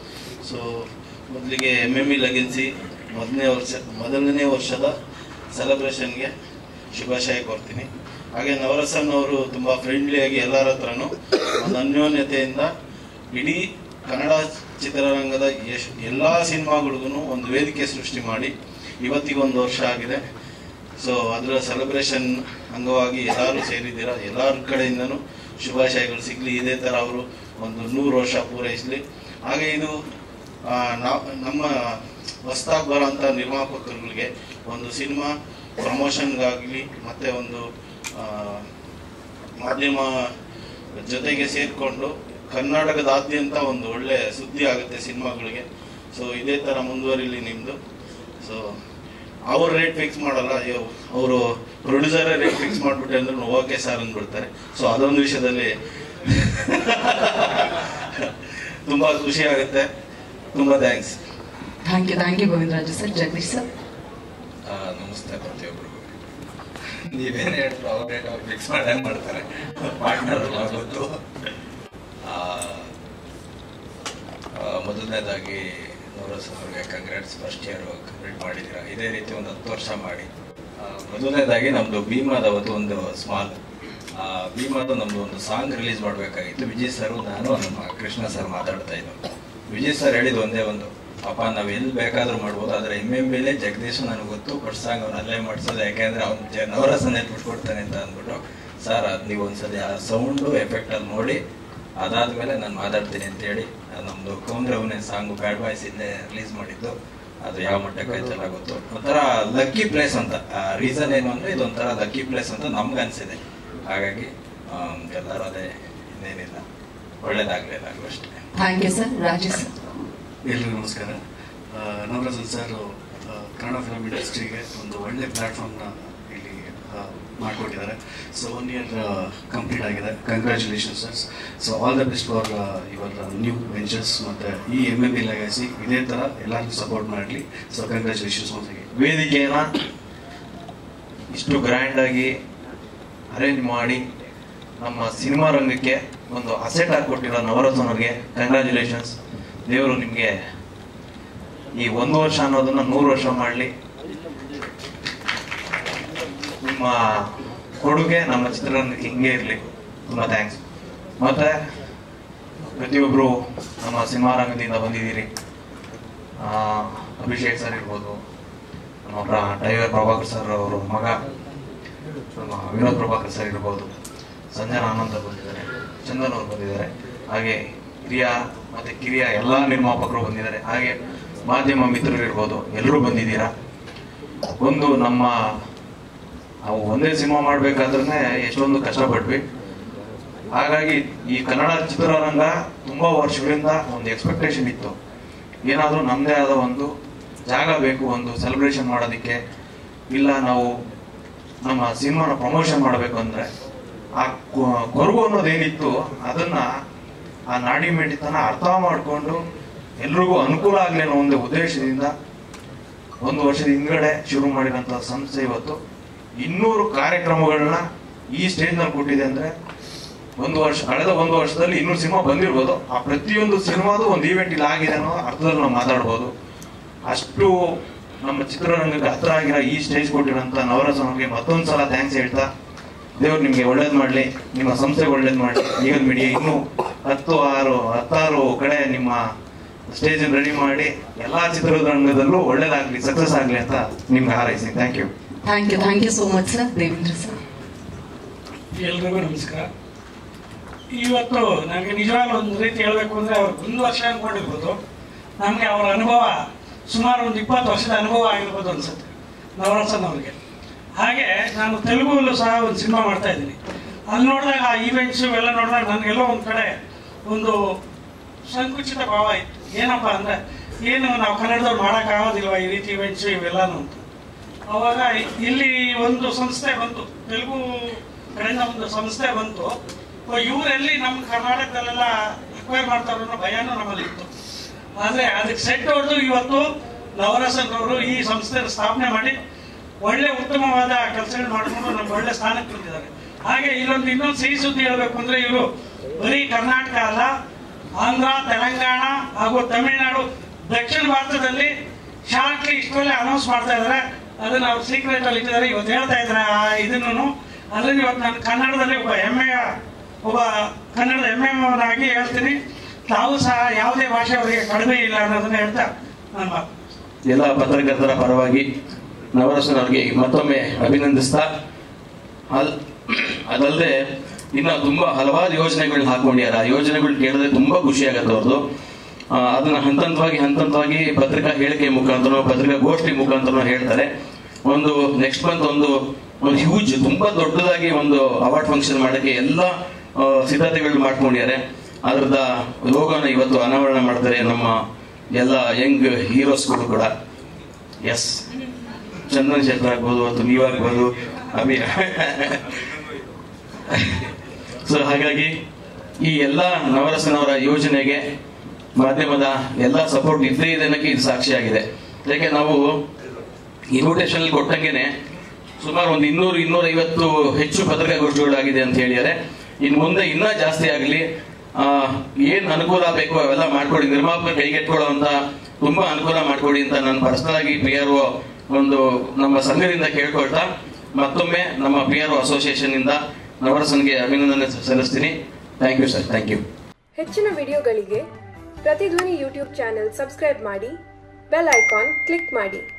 ಸೊ ಮೊದಲಿಗೆ ಎಮ್ ಎಮ್ ಇ ಲಗೆನ್ಸಿ ಮೊದಲನೇ ವರ್ಷ ಮೊದಲನೇ ವರ್ಷದ ಸೆಲೆಬ್ರೇಷನ್ಗೆ ಶುಭಾಶಯ ಕೋರ್ತೀನಿ ಹಾಗೆ ನವರಸನ್ ಅವರು ತುಂಬ ಫ್ರೆಂಡ್ಲಿಯಾಗಿ ಎಲ್ಲರ ಹತ್ರನೂ ಒಂದು ಅನ್ಯೋನ್ಯತೆಯಿಂದ ಇಡೀ ಕನ್ನಡ ಚಿತ್ರರಂಗದ ಎಶ್ ಎಲ್ಲ ಸಿನಿಮಾಗಳಿಗೂ ಒಂದು ವೇದಿಕೆ ಸೃಷ್ಟಿ ಮಾಡಿ ಇವತ್ತಿಗೆ ಒಂದು ವರ್ಷ ಆಗಿದೆ ಸೊ ಅದರ ಸೆಲೆಬ್ರೇಷನ್ ಅಂಗವಾಗಿ ಎಲ್ಲರೂ ಸೇರಿದ್ದೀರಾ ಎಲ್ಲರ ಕಡೆಯಿಂದನೂ ಶುಭಾಶಯಗಳು ಸಿಗಲಿ ಇದೇ ಥರ ಅವರು ಒಂದು ನೂರು ವರ್ಷ ಪೂರೈಸಲಿ ಹಾಗೆ ಇದು ಆ, ನಾವು ನಮ್ಮ ಹೊಸದಾಗಿ ಬರೋಂಥ ನಿರ್ಮಾಪಕರುಗಳಿಗೆ ಒಂದು ಸಿನಿಮಾ ಪ್ರಮೋಷನ್ಗಾಗಲಿ ಮತ್ತು ಒಂದು ಆ, ಮಾಧ್ಯಮ ಜೊತೆಗೆ ಸೇರಿಕೊಂಡು ಕರ್ನಾಟಕದಾದ್ಯಂತ ಒಂದು ಒಳ್ಳೆ ಸುದ್ದಿ ಆಗುತ್ತೆ ಸಿನಿಮಾಗಳಿಗೆ ಸೊ ಇದೇ ಥರ ಮುಂದುವರಿಲಿ ನಿಮ್ಮದು ಸೊ ಅವ್ರು ರೇಟ್ ಫಿಕ್ಸ್ ಮಾಡಲ್ಲ ಅಯ್ಯೋ ಅವರು ಪ್ರೊಡ್ಯೂಸರೇ ರೇಟ್ ಫಿಕ್ಸ್ ಮಾಡಿಬಿಟ್ಟೆ ಅಂದ್ರೆ ಓಕೆ ಸರ್ ಅಂದ್ಬಿಡ್ತಾರೆ ಸೊ ಅದೊಂದು ವಿಷಯದಲ್ಲಿ ತುಂಬ ಖುಷಿ ಆಗುತ್ತೆ ತುಂಬ thanks thank you thank you Govindaraju sir Jagadish sir ಆ, ನಮಸ್ತೆ ಪ್ರತಿಯೊಬ್ಬರಿಗೂ ನೀವೇನು ಹೇಳಿದ್ರು ಅವ್ರ ರೇಟ್ ಅವ್ರು ಫಿಕ್ಸ್ ಮಾಡೇ ಮಾಡ್ತಾರೆ ಪಾರ್ಟ್ನರ್ ಗೊತ್ತು ಆ, ಆ, ಮೊದಲನೇದಾಗಿ ನವರಸ್ ಅವ್ರಿಗೆ ಕಂಗ್ರಾಟ್ಸ್ ಫಸ್ಟ್ ಇಯರ್ ಕಂಪ್ಲೀಟ್ ಮಾಡಿದ್ದೀರಾ ಇದೇ ರೀತಿ ಒಂದು ಹತ್ತು ವರ್ಷ ಮಾಡಿ ಆ, ಮೊದಲನೇದಾಗಿ ನಮ್ಮದು ಭೀಮಾದ ಅವತ್ತು ಒಂದು ಸ್ಮಾಲ್ ಭೀಮಾದ ನಮ್ಮದು ಒಂದು ಸಾಂಗ್ ರಿಲೀಸ್ ಮಾಡಬೇಕಾಗಿತ್ತು ವಿಜಯ್ ಸರ್ ನಾನು ನಮ್ಮ ಕೃಷ್ಣ ಸರ್ ಮಾತಾಡ್ತಾ ಇದ್ದು ವಿಜಯ್ ಸರ್ ಹೇಳಿದ್ದು ಒಂದೇ ಒಂದು ಪಾಪ ನಾವು ಎಲ್ಲಿ ಬೇಕಾದ್ರೂ ಮಾಡ್ಬೋದು ಆದರೆ ಎಮ್ ಎಮ್ ಬಿಲೇ ಜಗದೀಶ್ ನನಗೆ ಗೊತ್ತು ಫಸ್ಟ್ ಸಾಂಗ್ ಅವ್ನು ಅಲ್ಲೇ ಮಾಡಿಸೋದು ಯಾಕೆಂದ್ರೆ ಅವ್ನು ಜ ನವರಸನ್ನೇ ಬಿಟ್ಕೊಡ್ತಾನೆ ಅಂತ ಅಂದ್ಬಿಟ್ಟು ಸರ್ ಅದು ನೀವು ಒಂದ್ಸಲಿ ಆ ಸೌಂಡು ಎಫೆಕ್ಟಲ್ಲಿ ನೋಡಿ ಅದಾದ್ಮೇಲೆ ನಾನು ಮಾತಾಡ್ತೀನಿ ಅಂತ ಹೇಳಿ ನಮ್ಮದು ಕೌಂದ್ರೆ ಅವನೇ ಸಾಂಗು ಬ್ಯಾಡ್ ಬಾಯ್ಸ್ ಇಲ್ಲೇ ರಿಲೀಸ್ ಮಾಡಿದ್ದು ಅದು ಯಾವ ಮಟ್ಟಕ್ಕೆ ಆಯ್ತಲ್ಲ ಗೊತ್ತು ಒಂಥರ ಲಕ್ಕಿ ಪ್ಲೇಸ್ ಅಂತ ರೀಸನ್ ಏನು ಅಂದ್ರೆ ಇದೊಂಥರ ಲಕ್ಕಿ ಪ್ಲೇಸ್ ಅಂತ ನಮ್ಗೆ ಅನ್ಸಿದೆ ಹಾಗಾಗಿ ಆಮ್, ಎಲ್ಲರೂ ಅದೇ ಇನ್ನೇನಿಲ್ಲ ಒಳ್ಳೇದಾಗ್ಲಿ ಎಲ್ಲರಿಗೂ ಅಷ್ಟೇ thank you sir Rajesh sir ಎಲ್ರಿಗೂ ನಮಸ್ಕಾರ ಆ, ನವರಸನ್ ಸರ್ ಆ, ಕನ್ನಡ ಫಿಲ್ಮ್ ಇಂಡಸ್ಟ್ರಿಗೆ ಒಂದು ಒಳ್ಳೆ ಪ್ಲ್ಯಾಟ್ಫಾರ್ಮ್ನ ಇಲ್ಲಿ ಆ, ಮಾಡಿಕೊಟ್ಟಿದ್ದಾರೆ ಸೊ ಒನ್ ಇಯರ್ ಕಂಪ್ಲೀಟ್ ಆಗಿದೆ congratulation sir so all the best for your new ventures ಮತ್ತು ಈ ಎಮ್ ಎಮ್ ಬಿ ಲೆಗಾಸಿ ಇದೇ ಥರ ಎಲ್ಲರಿಗೂ ಸಪೋರ್ಟ್ ಮಾಡಲಿ ಸೊ ಕಂಗ್ರ್ಯಾಚುಲೇಷನ್ಸ್ ಒನ್ಸ್ ಅಗೇನ್ ವೇದಿಕೆಯನ್ನ ಇಷ್ಟು ಗ್ರ್ಯಾಂಡ್ ಆಗಿ ಅರೇಂಜ್ ಮಾಡಿ ನಮ್ಮ ಸಿನಿಮಾ ರಂಗಕ್ಕೆ ಒಂದು ಅಸೆಟ್ ಆಗಿ ಕೊಟ್ಟಿರೋ ನವರತ್ನ ಅವ್ರಿಗೆ ಕಂಗ್ರ್ಯಾಚುಲೇಷನ್ಸ್ ದೇವರು ನಿಮಗೆ ಈ ಒಂದು ವರ್ಷ ಅನ್ನೋದನ್ನ ನೂರು ವರ್ಷ ಮಾಡಲಿ ನಿಮ್ಮ ಕೊಡುಗೆ ನಮ್ಮ ಚಿತ್ರರಂಗಕ್ಕೆ ಹಿಂಗೆ ಇರಲಿ ತುಂಬ ಥ್ಯಾಂಕ್ಸ್ ಮತ್ತೆ ಪ್ರತಿಯೊಬ್ಬರು ನಮ್ಮ ಸಿನಿಮಾ ರಂಗದಿಂದ ಬಂದಿದ್ದೀರಿ ಆ, ಅಭಿಷೇಕ್ ಸರ್ ಇರ್ಬೋದು ನಮ್ಮ ಪ್ರ- ಟೈಗರ್ ಪ್ರಭಾಕರ್ ಸರ್ ಅವರು ಮಗ ನಮ್ಮ ವಿನೋದ್ ಪ್ರಭಾಕರ್ ಸರ್ ಇರ್ಬೋದು ಸಂಜನಾ ಆನಂದ್ ಅವ್ರು ಬಂದಿದ್ದಾರೆ ಚಂದನ್ ಅವರು ಬಂದಿದ್ದಾರೆ ಹಾಗೆ ಹಿರಿಯ ಮತ್ತೆ ಕಿರಿಯ ಎಲ್ಲ ನಿರ್ಮಾಪಕರು ಬಂದಿದ್ದಾರೆ ಹಾಗೆ ಮಾಧ್ಯಮ ಮಿತ್ರರು ಇರ್ಬೋದು ಎಲ್ಲರೂ ಬಂದಿದ್ದೀರಾ ಒಂದು ನಮ್ಮ ನಾವು ಒಂದೇ ಸಿನಿಮಾ ಮಾಡ್ಬೇಕಾದ್ರೆ ಎಷ್ಟೊಂದು ಕಷ್ಟಪಟ್ವಿ ಹಾಗಾಗಿ ಈ ಕನ್ನಡ ಚಿತ್ರರಂಗ ತುಂಬಾ ವರ್ಷಗಳಿಂದ ಒಂದು ಎಕ್ಸ್ಪೆಕ್ಟೇಷನ್ ಇತ್ತು ಏನಾದರೂ ನಮ್ಮದೇ ಆದ ಒಂದು ಜಾಗ ಬೇಕು ಒಂದು ಸೆಲೆಬ್ರೇಷನ್ ಮಾಡೋದಕ್ಕೆ ಇಲ್ಲ ನಾವು ನಮ್ಮ ಸಿನಿಮಾನ ಪ್ರಮೋಷನ್ ಮಾಡಬೇಕು ಅಂದ್ರೆ ಆ ಕೊ- ಕೊರಗು ಅನ್ನೋದೇನಿತ್ತು ಅದನ್ನ ಆ ನಾಡಿ ಮಿಡಿತನ ಅರ್ಥ ಮಾಡಿಕೊಂಡು ಎಲ್ರಿಗೂ ಅನುಕೂಲ ಆಗಲಿ ಅನ್ನೋ ಒಂದು ಉದ್ದೇಶದಿಂದ ಒಂದು ವರ್ಷದ ಹಿಂದ್ಗಡೆ ಶುರು ಮಾಡಿರೋಂಥ ಸಂಸ್ಥೆ ಇವತ್ತು ಇನ್ನೂರು ಕಾರ್ಯಕ್ರಮಗಳನ್ನ ಈ ಸ್ಟೇಜ್ನಲ್ಲಿ ಕೊಟ್ಟಿದೆ ಅಂದ್ರೆ ಒಂದು ವರ್ಷ ಕಳೆದ ಒಂದು ವರ್ಷದಲ್ಲಿ ಇನ್ನೂರು ಸಿನಿಮಾ ಬಂದಿರ್ಬೋದು ಆ ಪ್ರತಿಯೊಂದು ಸಿನಿಮಾದು ಒಂದು ಈವೆಂಟ್ ಇಲ್ಲಿ ಆಗಿದೆ ಅನ್ನೋ ಅರ್ಥದಲ್ಲಿ ನಾವು ಮಾತಾಡ್ಬೋದು ಅಷ್ಟು ನಮ್ಮ ಚಿತ್ರರಂಗಕ್ಕೆ ಹತ್ರ ಆಗಿರೋ ಈ ಸ್ಟೇಜ್ ಕೊಟ್ಟಿರೋಂಥ ನವರಸನಿಗೆ ಮತ್ತೊಂದು ಸಲ ಥ್ಯಾಂಕ್ಸ್ ಹೇಳ್ತಾ ದೇವ್ರು ನಿಮ್ಗೆ ಒಳ್ಳೇದ್ ಮಾಡ್ಲಿ ನಿಮ್ಮ ಸಂಸ್ಥೆಗೆ ಒಳ್ಳೇದ್ ಮಾಡ್ಲಿ ಈಗ ಮೀಡಿಯಾ ಇನ್ನೂ ಹತ್ತು ಆರು ಹತ್ತಾರು ಕಡೆ ನಿಮ್ಮ ಸ್ಟೇಜ್ ರೆಡಿ ಮಾಡಿ ಎಲ್ಲಾ ಚಿತ್ರರಂಗದಲ್ಲೂ ಒಳ್ಳೇದಾಗ್ಲಿ ಸಕ್ಸಸ್ ಆಗ್ಲಿ ಅಂತ ನಿಮ್ಗೆ ಹಾರೈಸ್ತೀನಿ thank you thank you thank you so much sir Devendra sir ಎಲ್ರಿಗೂ ನಮಸ್ಕಾರ ಇವತ್ತು ನನಗೆ ನಿಜವಾಗ್ಲೂ ಒಂದು ರೀತಿ ಹೇಳಬೇಕು ಅಂದರೆ ಅವ್ರು ಒಂದು ವರ್ಷ ಅನ್ಕೊಂಡಿರ್ಬೋದು ನಮಗೆ ಅವರ ಅನುಭವ ಸುಮಾರು ಒಂದು ಇಪ್ಪತ್ತು ವರ್ಷದ ಅನುಭವ ಆಗಿರ್ಬೋದು ಅನ್ಸುತ್ತೆ ನವರಸನ್ ಅವ್ರಿಗೆ ಹಾಗೆ ನಾನು ತೆಲುಗಲ್ಲೂ ಸಹ ಒಂದು ಸಿನಿಮಾ ಮಾಡ್ತಾ ಇದ್ದೀನಿ ಅಲ್ಲಿ ನೋಡಿದಾಗ ಆ ಈವೆಂಟ್ಸ್ ಇವೆಲ್ಲ ನೋಡಿದಾಗ ನನಗೆಲ್ಲೋ ಒಂದು ಕಡೆ ಒಂದು ಸಂಕುಚಿತ ಭಾವ ಇತ್ತು ಏನಪ್ಪ ಅಂದರೆ ಏನು ನಾವು ಕನ್ನಡದವ್ರು ಮಾಡೋಕ್ಕಾಗೋದಿಲ್ವ ಈ ರೀತಿ ಇವೆಂಟ್ಸು ಇವೆಲ್ಲನೂ ಅಂತ ಅವಾಗ ಇಲ್ಲಿ ಒಂದು ಸಂಸ್ಥೆ ಬಂತು ತೆಲುಗು ಕಡೆಯಿಂದ ಒಂದು ಸಂಸ್ಥೆ ಬಂತು ಓ, ಇವರೆಲ್ಲಿ ನಮ್ಮ ಕರ್ನಾಟಕದಲ್ಲೆಲ್ಲ ಅಕ್ವೈರ್ ಮಾಡ್ತಾರೋ ಅನ್ನೋ ಭಯನೂ ನಮ್ಮಲ್ಲಿ ಇತ್ತು ಆದ್ರೆ ಅದಕ್ಕೆ ಸೆಟ್ ಹೊಡೆದು ಇವತ್ತು ನವರಸನ್ ಅವರು ಈ ಸಂಸ್ಥೆ ಸ್ಥಾಪನೆ ಮಾಡಿ ಒಳ್ಳೆ ಉತ್ತಮವಾದ ಕೆಲಸಗಳು ಮಾಡಿಕೊಂಡು ನಮ್ಗೆ ಒಳ್ಳೆ ಸ್ಥಾನಕ್ಕೆ ಬಂದಿದ್ದಾರೆ ಹಾಗೆ ಇಲ್ಲೊಂದು ಇನ್ನೊಂದು ಸಿಹಿ ಸುದ್ದಿ ಹೇಳಬೇಕು ಅಂದ್ರೆ ಇವರು ಬರೀ ಕರ್ನಾಟಕ ಅಲ್ಲ ಆಂಧ್ರ ತೆಲಂಗಾಣ ಹಾಗೂ ತಮಿಳುನಾಡು ದಕ್ಷಿಣ ಭಾರತದಲ್ಲಿ ಶಾರ್ಟ್ಲಿ ಇಷ್ಟರಲ್ಲೇ ಅನೌನ್ಸ್ ಮಾಡ್ತಾ ಇದ್ದಾರೆ ಅದನ್ನ ಅವ್ರು ಸೀಕ್ರೆಟ್ ಅಲ್ಲಿ ಇಟ್ಟಿದ್ದಾರೆ ಇವತ್ತು ಹೇಳ್ತಾ ಇದ್ದಾರೆ ಆ ಇದನ್ನು ಅದನ್ನ ಇವತ್ತು ನಾನು ಕನ್ನಡದಲ್ಲಿ ಒಬ್ಬ ಹೆಮ್ಮೆಯ ಒಬ್ಬ ಕನ್ನಡದ ಹೆಮ್ಮೆಯವನಾಗಿ ಹೇಳ್ತೀನಿ ತಾವು ಸಹ ಯಾವುದೇ ಭಾಷೆಯವರಿಗೆ ಕಡಿಮೆ ಇಲ್ಲ ಅನ್ನೋದನ್ನ ಹೇಳ್ತಾ ನನ್ನ ಮಾತು ಎಲ್ಲ ಪತ್ರಕರ್ತರ ಪರವಾಗಿ ನವರಸನ್ ಅವರಿಗೆ ಮತ್ತೊಮ್ಮೆ ಅಭಿನಂದಿಸ್ತಾ ಅಲ್ ಅದಲ್ಲದೆ ಇನ್ನ ತುಂಬಾ ಹಲವಾರು ಯೋಜನೆಗಳನ್ನ ಹಾಕೊಂಡಿದ್ದಾರೆ ಆ ಯೋಜನೆಗಳು ಕೇಳಿದ್ರೆ ತುಂಬಾ ಖುಷಿ ಆಗತ್ತೆ ಅವ್ರದ್ದು ಆ, ಅದನ್ನ ಹಂತ ಹಂತವಾಗಿ ಹಂತ ಹಂತವಾಗಿ ಪತ್ರಿಕಾ ಹೇಳಿಕೆ ಮುಖಾಂತರ ಪತ್ರಿಕಾ ಗೋಷ್ಠಿ ಮುಖಾಂತರ ಹೇಳ್ತಾರೆ ಒಂದು ನೆಕ್ಸ್ಟ್ ಮಂತ್ ಒಂದು ಒಂದು ಹ್ಯೂಜ್ ತುಂಬಾ ದೊಡ್ಡದಾಗಿ ಒಂದು ಅವಾರ್ಡ್ ಫಂಕ್ಷನ್ ಮಾಡಕ್ಕೆ ಎಲ್ಲ ಆ, ಸಿದ್ಧತೆಗಳು ಮಾಡ್ಕೊಂಡಿದ್ದಾರೆ ಅದ್ರದ ಲೋಗೋನ ಇವತ್ತು ಅನಾವರಣ ಮಾಡ್ತಾರೆ ನಮ್ಮ ಎಲ್ಲ ಯಂಗ್ ಹೀರೋಸ್ಗಳು ಕೂಡ ಎಸ್ ಚಂದನ್ ಶೆಟ್ಟರ್ ಆಗ್ಬೋದು ಅಥವಾ ನೀವಾಗ್ಬೋದು ಅಭಿ ಸೊ ಹಾಗಾಗಿ ಈ ಎಲ್ಲ ನವರಸನವರ ಯೋಜನೆಗೆ ಮಾಧ್ಯಮದ ಎಲ್ಲ ಸಪೋರ್ಟ್ ಇದ್ದೇ ಇದೆ ಅನ್ನೋಕ್ಕೆ ಇದು ಸಾಕ್ಷಿಯಾಗಿದೆ ಯಾಕೆ ನಾವು ಇನ್ವಿಟೇಷನ್ ಕೊಟ್ಟಂಗೆನೆ ಸುಮಾರು ಒಂದು ಇನ್ನೂರು ಇನ್ನೂರ ಐವತ್ತು ಹೆಚ್ಚು ಪತ್ರಿಕಾಗೋಷ್ಠಿಗಳಾಗಿದೆ ಅಂತ ಹೇಳಿದ್ದಾರೆ ಇನ್ನು ಮುಂದೆ ಇನ್ನೂ ಜಾಸ್ತಿ ಆಗಲಿ ಏನ್ ಅನುಕೂಲ ಬೇಕು ಅವೆಲ್ಲ ಮಾಡ್ಕೊಡಿ ನಿರ್ಮಾಪಕ ಕೈಗೆಟ್ಕೊಳ್ಳುವಂತ ತುಂಬಾ ಅನುಕೂಲ ಮಾಡ್ಕೊಡಿ ಅಂತ ನಾನು ಪರ್ಸನಲ್ ಆಗಿ ಪಿ ಆರ್ ಒಂದು ನಮ್ಮ ಸಂಘದಿಂದ ಕೇಳ್ಕೊಳ್ತಾ ಮತ್ತೊಮ್ಮೆ ನಮ್ಮ ಪಿ ಆರ್ ಅಸೋಸಿಯೇಷನ್ ಇಂದ ನವರಸನ್ಗೆ ಅಭಿನಂದನೆ ಸಲ್ಲಿಸ್ತೀನಿ thank you sir thank you ಹೆಚ್ಚಿನ ವಿಡಿಯೋಗಳಿಗೆ ಪ್ರತಿಧ್ವನಿ ಯೂಟ್ಯೂಬ್ ಚಾನೆಲ್ ಸಬ್ಸ್ಕ್ರೈಬ್ ಮಾಡಿ ಬೆಲ್ ಐಕಾನ್ ಕ್ಲಿಕ್ ಮಾಡಿ